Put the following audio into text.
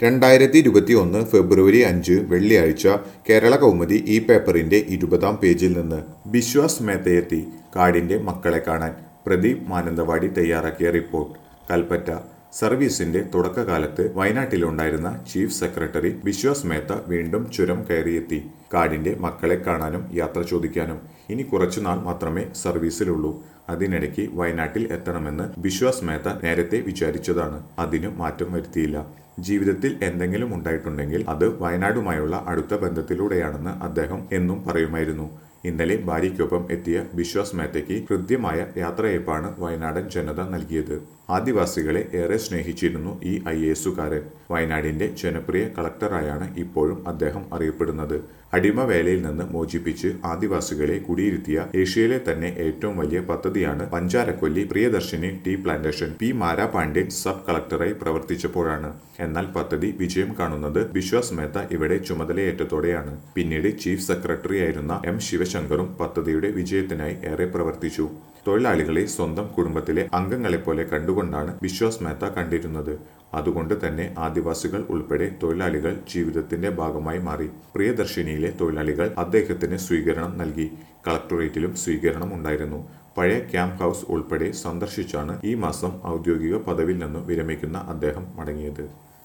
രണ്ടായിരത്തി ഇരുപത്തി ഒന്ന് ഫെബ്രുവരി അഞ്ച് വെള്ളിയാഴ്ച കേരള കൗമുദി ഈ പേപ്പറിന്റെ ഇരുപതാം പേജിൽ നിന്ന് ബിശ്വാസ് മേത്തയെത്തി കാടിന്റെ മക്കളെ കാണാൻ പ്രദീപ് മാനന്തവാടി തയ്യാറാക്കിയ റിപ്പോർട്ട് കൽപ്പറ്റ സർവീസിന്റെ തുടക്കകാലത്ത് വയനാട്ടിലുണ്ടായിരുന്ന ചീഫ് സെക്രട്ടറി ബിശ്വാസ് മേത്ത വീണ്ടും ചുരം കയറിയെത്തി കാടിന്റെ മക്കളെ കാണാനും യാത്ര ചോദിക്കാനും ഇനി കുറച്ചുനാൾ മാത്രമേ സർവീസിലുള്ളൂ അതിനിടയ്ക്ക് വയനാട്ടിൽ എത്തണമെന്ന് ബിശ്വാസ് മേത്ത നേരത്തെ വിചാരിച്ചതാണ് അതിനു മാറ്റം വരുത്തിയില്ല ജീവിതത്തിൽ എന്തെങ്കിലും ഉണ്ടായിട്ടുണ്ടെങ്കിൽ അത് വയനാടുമായുള്ള അടുത്ത ബന്ധത്തിലൂടെയാണെന്ന് അദ്ദേഹം എന്നും പറയുമായിരുന്നു ഇന്നലെ ഭാര്യയ്ക്കൊപ്പം എത്തിയ ബിശ്വാസ് മേത്തയ്ക്ക് ഹൃദ്യമായ യാത്രയയപ്പാണ് വയനാടൻ ജനത നൽകിയത് ആദിവാസികളെ ഏറെ സ്നേഹിച്ചിരുന്നു ഈ ഐ എസുകാരൻ വയനാടിന്റെ ജനപ്രിയ കളക്ടറായാണ് ഇപ്പോഴും അദ്ദേഹം അറിയപ്പെടുന്നത് അടിമവേലയിൽ നിന്ന് മോചിപ്പിച്ച് ആദിവാസികളെ കുടിയിരുത്തിയ ഏഷ്യയിലെ തന്നെ ഏറ്റവും വലിയ പദ്ധതിയാണ് Pancharakolli Priyadarshini tea plantation P Mara Pandian sub കളക്ടറായി പ്രവർത്തിച്ചപ്പോഴാണ് എന്നാൽ പദ്ധതി വിജയം കാണുന്നത് ബിശ്വാസ് മേത്ത ഇവിടെ ചുമതലയേറ്റത്തോടെയാണ് പിന്നീട് ചീഫ് സെക്രട്ടറി ആയിരുന്ന എം ശിവശങ്കറും പദ്ധതിയുടെ വിജയത്തിനായി ഏറെ പ്രവർത്തിച്ചു തൊഴിലാളികളെ സ്വന്തം കുടുംബത്തിലെ അംഗങ്ങളെപ്പോലെ കണ്ടുകൊണ്ടാണ് ബിശ്വാസ് മേത്ത കണ്ടിരുന്നത് അതുകൊണ്ട് തന്നെ ആദിവാസികൾ ഉൾപ്പെടെ തൊഴിലാളികൾ ജീവിതത്തിന്റെ ഭാഗമായി മാറി പ്രിയദർശിനിയിലെ തൊഴിലാളികൾ അദ്ദേഹത്തിന് സ്വീകരണം നൽകി കളക്ടറേറ്റിലും സ്വീകരണം ഉണ്ടായിരുന്നു പഴയ ക്യാമ്പ് ഹൗസ് ഉൾപ്പെടെ സന്ദർശിച്ചാണ് ഈ മാസം ഔദ്യോഗിക പദവിയിൽ നിന്ന് വിരമിക്കുന്ന അദ്ദേഹം മടങ്ങിയത്